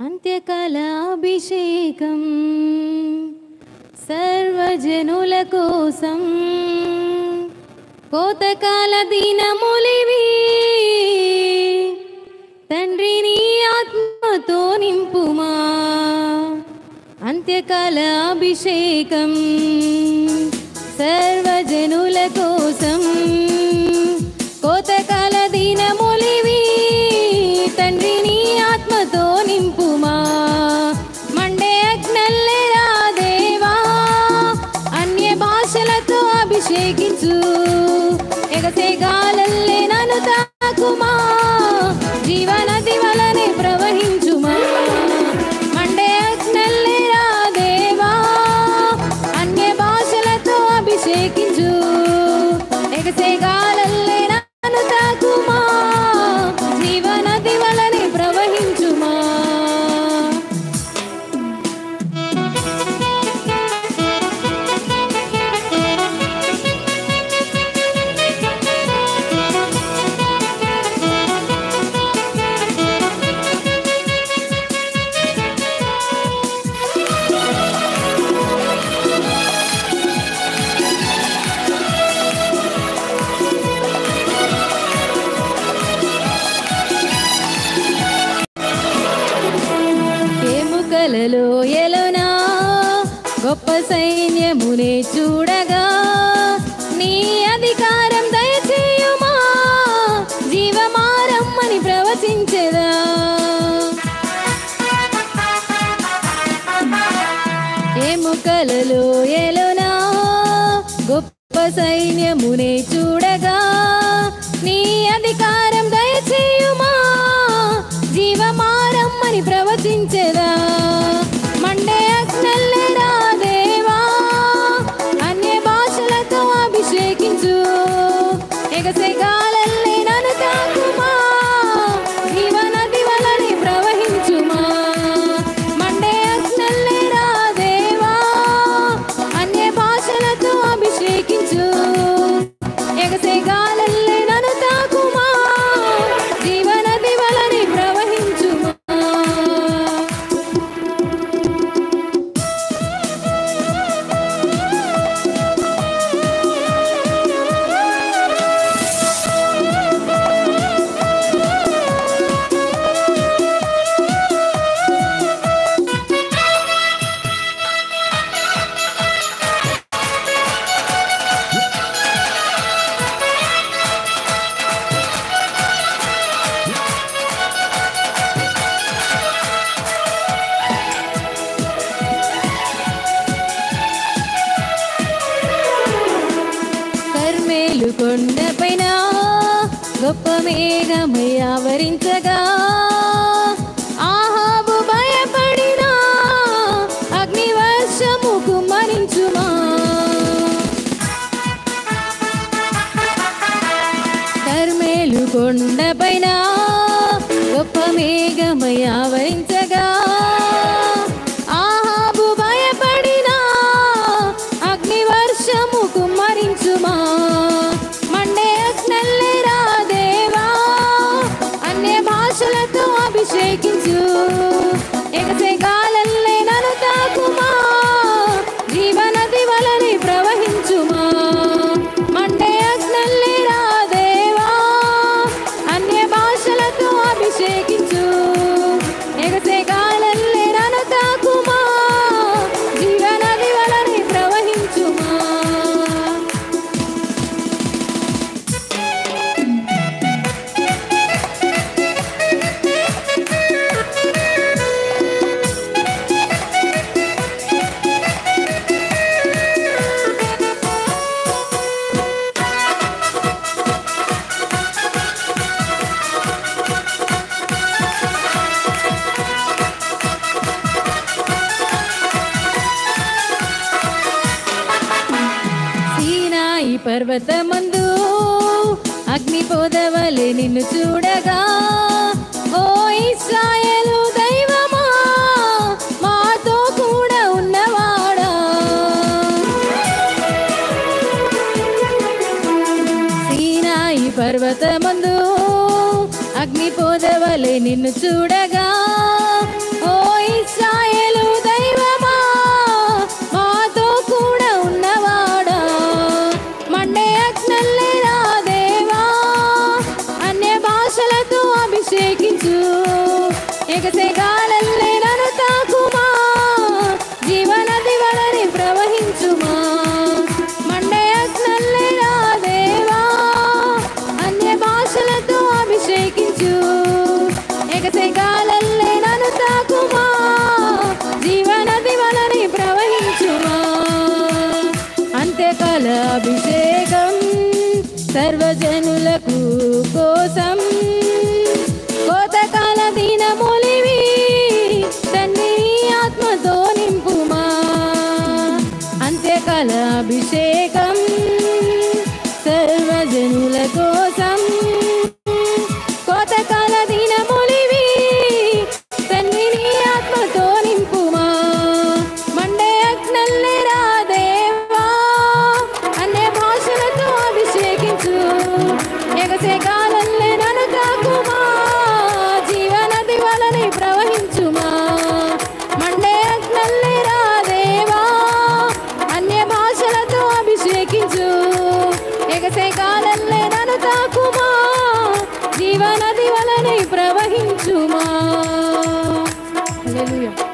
అంత్యకాల అభిషేకం సర్వజనుల కోసం కోతకాల దినములివి తండ్రిని ఆత్మతో నింపుమా అంత్యకాల అభిషేకం సర్వజనుల కోసం కోతకాల దినములివి తండ్రిని ఆత్మతో నింపుమా మండే అగ్నల్లెరా దేవా అన్య భాషలతో అభిషేకించు ఎగసే గాలల్లే నన్ను తాకుమా జీవనది వలనే ప్రవహించుమా మండే అగ్నల్లెరా దేవా అన్య భాషలతో అభిషేకించు ఎగసే గాలల్లే నన్ను తాకుమా జీవనది వలనే ప్రవహించుమా ఎముకలలో ఎలోనా గొప్ప సైన్యమునే చూడగా నీ అధికారం దయచేయుమా జీవమారమ్మని ప్రవచించెదా ఎముకలలో ఎలోనా గొప్ప సైన్యమునే చూడగా నీ అధికారం దయచేయుమా జీవమారమ్మని ప్రవచించెదా మండే అగ్నల్లెరా దేవా అన్య భాషలతో అభిషేకించు ఎగసే గాలల్లే నన్ను తాకుమా జీవనది వలనే ప్రవహించుమా మండే అగ్నల్లెరా దేవా అన్య భాషలతో అభిషేకించు ఎగసే గాలల్లే నన్ను తాకుమా జీవనది వలనే ప్రవహించుమా కర్మేలు కొండపైన గొప్ప మేఘమై ఆవరించగా ఆహాబు భయపడిన అగ్ని వర్షము కుమ్మరించుమా కర్మేలు కొండపైన గొప్ప మేఘమై ఆవరించగా ఆహాబు భయపడిన అగ్ని వర్షము కుమ్మరించుమా మండే అగ్నల్లెరా దేవా అన్య భాషలతో అభిషేకించు ఎగసే గాలల్లే నన్ను తాకుమా జీవనది వలనే ప్రవహించుమా మండే అగ్నల్లెరా దేవా అన్య భాషలతో అభిషేకించు ఎగసే గాలల్లే నన్ను తాకుమా జీవనది వలనే ప్రవహించుమా సీనాయి పర్వతమందు అగ్ని పోదవలే నిన్ను చూడగా ఓ ఇస్రాయేలు దైవమా మాతో కూడా ఉన్నవాడా సీనాయి పర్వతమందు అగ్ని పోదవలే నిన్ను చూడగా ఓ అభిషేకించు ఎగసే గాలల్లే నన్ను తాకుమా జీవనది వలని ప్రవహించుమా మండే అగ్నల్లే నా దేవా అన్య భాషలతో అభిషేకించు ఎగసే గాలల్లే నన్ను తాకుమా జీవనది వలని ప్రవహించుమా అంత్యకాల అభిషేకం సర్వజనులకు కోసం కోతకాల దీనములివి తండ్రి నీ ఆత్మతో నింపుమా అంత్యకాల అభిషేకం సర్వజనుల కోసం కోతకాల దీనములివి తండ్రి నీ ఆత్మతో నింపుమా మండే అగ్నల్లే రా దేవా అనే భాషలతో అభిషేకించు ఎగసే కాలల్లే నన్ను తాకుమా జీవనది వలని ప్రవహించుమా మండే అగ్నల్లే రా దేవా అన్య భాషలతో అభిషేకించు ఎగసే కాలల్లే నన్ను తాకుమా జీవనది వలని ప్రవహించుమా హల్లెలూయా